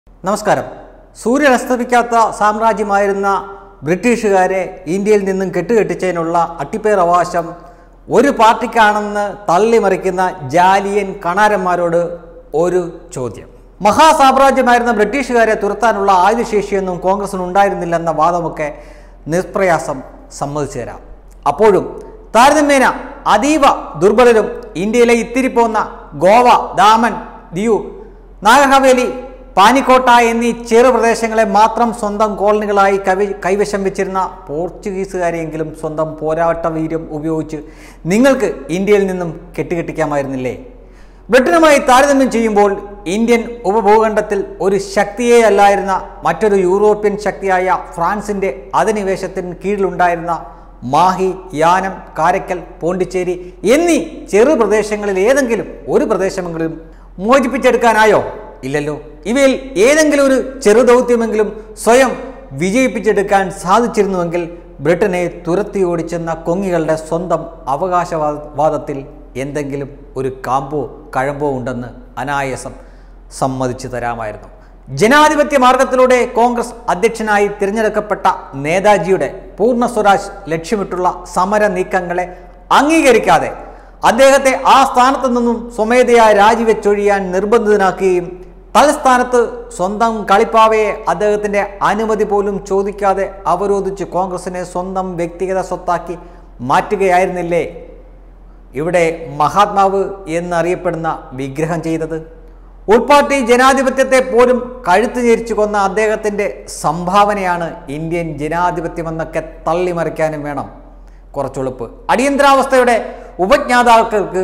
നമസ്കാരം സൂര്യൻ അസ്തമിക്കാത്ത സാമ്രാജ്യമായിരുന്ന ബ്രിട്ടീഷുകാരെ ഇന്ത്യയിൽ നിന്നും കെട്ടുകെട്ടിച്ചതിനുള്ള അട്ടിപ്പേർ അവകാശം ഒരു പാർട്ടിക്കാണെന്ന് തള്ളിമറിക്കുന്ന ജാലിയൻ കണാരന്മാരോട് ഒരു ചോദ്യം മഹാസാമ്രാജ്യമായിരുന്ന ബ്രിട്ടീഷുകാരെ തുരത്താനുള്ള ആയുധശേഷിയൊന്നും കോൺഗ്രസിന് ഉണ്ടായിരുന്നില്ലെന്ന വാദമൊക്കെ നിഷ്പ്രയാസം സമ്മതിച്ചു തരാം അപ്പോഴും താരതമ്യേന അതീവ ദുർബലരും ഇന്ത്യയിലെ ഇത്തിരി പോന്ന ഗോവ ദാമൻ ദിയു നാഗർഹവേലി പാനിക്കോട്ട എന്നീ ചെറു പ്രദേശങ്ങളെ മാത്രം സ്വന്തം കോളനികളായി കവി കൈവശം വെച്ചിരുന്ന പോർച്ചുഗീസുകാരെയെങ്കിലും സ്വന്തം പോരാട്ട വീര്യം ഉപയോഗിച്ച് നിങ്ങൾക്ക് ഇന്ത്യയിൽ നിന്നും കെട്ടുകെട്ടിക്കാമായിരുന്നില്ലേ ബ്രിട്ടനുമായി താരതമ്യം ചെയ്യുമ്പോൾ ഇന്ത്യൻ ഉപഭൂഖണ്ഡത്തിൽ ഒരു ശക്തിയേ അല്ലായിരുന്ന മറ്റൊരു യൂറോപ്യൻ ശക്തിയായ ഫ്രാൻസിൻ്റെ അധിനിവേശത്തിന് കീഴിലുണ്ടായിരുന്ന മാഹി യാനം കാരക്കൽ പോണ്ടിച്ചേരി എന്നീ ചെറു പ്രദേശങ്ങളിൽ ഏതെങ്കിലും ഒരു പ്രദേശമെങ്കിലും മോചിപ്പിച്ചെടുക്കാനായോ ഇല്ലല്ലോ ഇവയിൽ ഏതെങ്കിലും ഒരു ചെറുദൗത്യമെങ്കിലും സ്വയം വിജയിപ്പിച്ചെടുക്കാൻ സാധിച്ചിരുന്നുവെങ്കിൽ ബ്രിട്ടനെ തുരത്തി ഓടിച്ചെന്ന കൊങ്ങികളുടെ സ്വന്തം അവകാശവാദത്തിൽ എന്തെങ്കിലും ഒരു കാമ്പോ കഴമ്പോ ഉണ്ടെന്ന് അനായാസം സമ്മതിച്ചു തരാമായിരുന്നു ജനാധിപത്യ മാർഗത്തിലൂടെ കോൺഗ്രസ് അധ്യക്ഷനായി തിരഞ്ഞെടുക്കപ്പെട്ട നേതാജിയുടെ പൂർണ്ണ സ്വരാജ് ലക്ഷ്യമിട്ടുള്ള സമര നീക്കങ്ങളെ അംഗീകരിക്കാതെ അദ്ദേഹത്തെ ആ സ്ഥാനത്തു നിന്നും സ്വമേധയാ രാജിവെച്ചൊഴിയാൻ നിർബന്ധിതനാക്കുകയും തലസ്ഥാനത്ത് സ്വന്തം കളിപ്പാവയെ അദ്ദേഹത്തിൻ്റെ അനുമതി പോലും ചോദിക്കാതെ അവരോധിച്ച് കോൺഗ്രസിനെ സ്വന്തം വ്യക്തിഗത സ്വത്താക്കി മാറ്റുകയായിരുന്നില്ലേ ഇവിടെ മഹാത്മാവ് എന്നറിയപ്പെടുന്ന വിഗ്രഹം ചെയ്തത് ഉൾപാർട്ടി ജനാധിപത്യത്തെ പോലും കഴുത്ത് ഞെരിച്ചു കൊന്ന അദ്ദേഹത്തിൻ്റെ സംഭാവനയാണ് ഇന്ത്യൻ ജനാധിപത്യമെന്നൊക്കെ തള്ളിമറിക്കാനും വേണം കുറച്ചുളുപ്പ് അടിയന്തരാവസ്ഥയുടെ ഉപജ്ഞാതാക്കൾക്ക്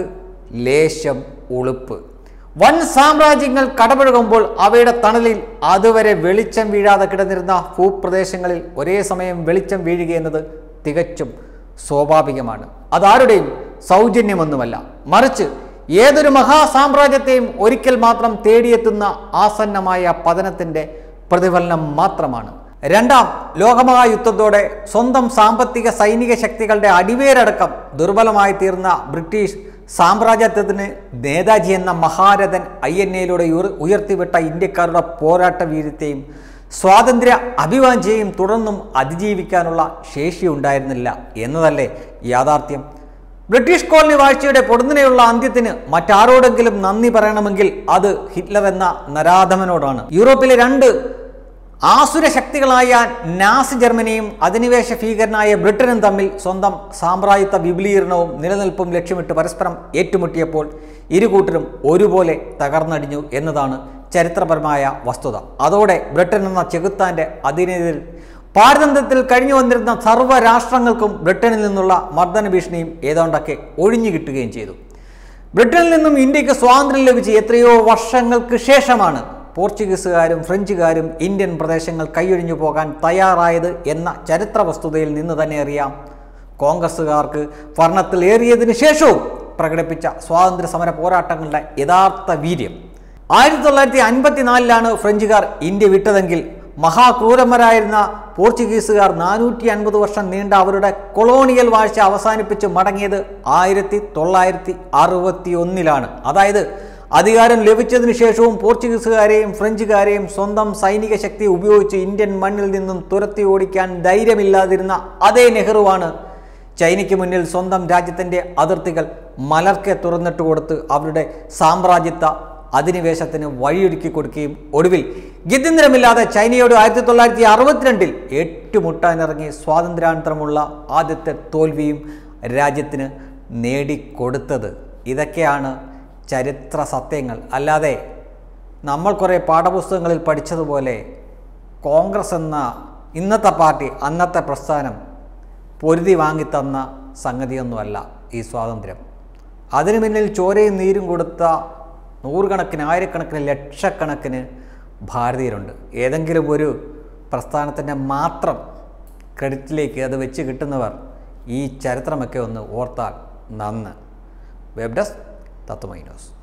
ലേശം ഉളുപ്പ് വൻ സാമ്രാജ്യങ്ങൾ കടപഴകുമ്പോൾ അവയുടെ തണലിൽ അതുവരെ വെളിച്ചം വീഴാതെ കിടന്നിരുന്ന ഭൂപ്രദേശങ്ങളിൽ ഒരേ സമയം വെളിച്ചം വീഴുകയെന്നത് തികച്ചും സ്വാഭാവികമാണ് അതാരുടെയും സൗജന്യമൊന്നുമല്ല മറിച്ച് ഏതൊരു മഹാസാമ്രാജ്യത്തെയും ഒരിക്കൽ മാത്രം തേടിയെത്തുന്ന ആസന്നമായ പതനത്തിൻ്റെ പ്രതിഫലനം മാത്രമാണ് രണ്ടാം ലോകമഹായുദ്ധത്തോടെ സ്വന്തം സാമ്പത്തിക സൈനിക ശക്തികളുടെ അടിവേരടക്കം ദുർബലമായി തീർന്ന ബ്രിട്ടീഷ് സാമ്രാജ്യത്വത്തിന് നേതാജി എന്ന മഹാരഥൻ ഐ എൻ എയിലൂടെ ഉയർത്തിവിട്ട ഇന്ത്യക്കാരുടെ പോരാട്ട വീര്യത്തെയും സ്വാതന്ത്ര്യ അഭിവാഞ്ചയും തുടർന്നും അതിജീവിക്കാനുള്ള ശേഷി ഉണ്ടായിരുന്നില്ല എന്നതല്ലേ യാഥാർത്ഥ്യം ബ്രിട്ടീഷ് കോളനി വാഴ്ചയുടെ പൊടുന്നനെയുള്ള അന്ത്യത്തിന് മറ്റാരോടെങ്കിലും നന്ദി പറയണമെങ്കിൽ അത് ഹിറ്റ്ലർ എന്ന നരാധമനോടാണ് യൂറോപ്പിലെ രണ്ട് ആസുര ശക്തികളായ നാസി ജർമ്മനിയും അധിനിവേശ ഭീകരനായ ബ്രിട്ടനും തമ്മിൽ സ്വന്തം സാമ്രാജ്യത്വ വിപുലീകരണവും നിലനിൽപ്പും ലക്ഷ്യമിട്ട് പരസ്പരം ഏറ്റുമുട്ടിയപ്പോൾ ഇരുകൂട്ടരും ഒരുപോലെ തകർന്നടിഞ്ഞു എന്നതാണ് ചരിത്രപരമായ വസ്തുത അതോടെ ബ്രിട്ടൻ എന്ന ചെകുത്താന്റെ അധീനതയിൽ പാരതന്ത്ര്യത്തിൽ കഴിഞ്ഞു വന്നിരുന്ന സർവ്വ രാഷ്ട്രങ്ങൾക്കും ബ്രിട്ടനിൽ നിന്നുള്ള മർദ്ദന ഭീഷണിയും ഏതാണ്ടൊക്കെ ഒഴിഞ്ഞു കിട്ടുകയും ചെയ്തു ബ്രിട്ടനിൽ നിന്നും ഇന്ത്യക്ക് സ്വാതന്ത്ര്യം ലഭിച്ച് എത്രയോ വർഷങ്ങൾക്ക് ശേഷമാണ് പോർച്ചുഗീസുകാരും ഫ്രഞ്ചുകാരും ഇന്ത്യൻ പ്രദേശങ്ങൾ കൈയൊഴിഞ്ഞു പോകാൻ തയ്യാറായത് എന്ന ചരിത്ര വസ്തുതയിൽ നിന്ന് തന്നെ അറിയാം കോൺഗ്രസ്സുകാർക്ക് ഭരണത്തിൽ ഏറിയതിനു ശേഷവും പ്രകടിപ്പിച്ച സ്വാതന്ത്ര്യ സമര പോരാട്ടങ്ങളുടെ യഥാർത്ഥ വീര്യം ആയിരത്തി തൊള്ളായിരത്തി അൻപത്തിനാലിലാണ് ഫ്രഞ്ചുകാർ ഇന്ത്യ വിട്ടതെങ്കിൽ മഹാക്രൂരന്മാരായിരുന്ന പോർച്ചുഗീസുകാർ നാനൂറ്റി അൻപത് വർഷം നീണ്ട അവരുടെ കൊളോണിയൽ വാഴ്ച അവസാനിപ്പിച്ച് മടങ്ങിയത് ആയിരത്തി തൊള്ളായിരത്തി അറുപത്തി ഒന്നിലാണ് അതായത് അധികാരം ലഭിച്ചതിനു ശേഷവും പോർച്ചുഗീസുകാരെയും ഫ്രഞ്ചുകാരെയും സ്വന്തം സൈനിക ശക്തി ഉപയോഗിച്ച് ഇന്ത്യൻ മണ്ണിൽ നിന്നും തുരത്തി ഓടിക്കാൻ ധൈര്യമില്ലാതിരുന്ന അതേ നെഹ്റുവാണ് ചൈനയ്ക്ക് മുന്നിൽ സ്വന്തം രാജ്യത്തിൻ്റെ അതിർത്തികൾ മലർക്കെ തുറന്നിട്ട് കൊടുത്ത് അവരുടെ സാമ്രാജ്യത്വ അധിനിവേശത്തിന് വഴിയൊരുക്കി കൊടുക്കുകയും ഒടുവിൽ ഗത്യന്തരമില്ലാതെ ചൈനയോട് ആയിരത്തി തൊള്ളായിരത്തി അറുപത്തിരണ്ടിൽ ഏറ്റുമുട്ടാനിറങ്ങി സ്വാതന്ത്ര്യാനന്തരമുള്ള ആദ്യത്തെ തോൽവിയും രാജ്യത്തിന് നേടിക്കൊടുത്തത് ഇതൊക്കെയാണ് ചരിത്ര സത്യങ്ങൾ അല്ലാതെ നമ്മൾ കുറേ പാഠപുസ്തകങ്ങളിൽ പഠിച്ചതുപോലെ കോൺഗ്രസ് എന്ന ഇന്നത്തെ പാർട്ടി അന്നത്തെ പ്രസ്ഥാനം പൊരുതി വാങ്ങിത്തന്ന സംഗതിയൊന്നുമല്ല ഈ സ്വാതന്ത്ര്യം അതിനു പിന്നിൽ ചോരയും നീരും കൊടുത്ത നൂറുകണക്കിന് ആയിരക്കണക്കിന് ലക്ഷക്കണക്കിന് ഭാരതീയരുണ്ട് ഏതെങ്കിലും ഒരു പ്രസ്ഥാനത്തിൻ്റെ മാത്രം ക്രെഡിറ്റിലേക്ക് അത് വെച്ച് കിട്ടുന്നവർ ഈ ചരിത്രമൊക്കെ ഒന്ന് ഓർത്താൽ നന്ന് വെബ് ഡെസ്ക് തത്വമൈ ന്യൂസ്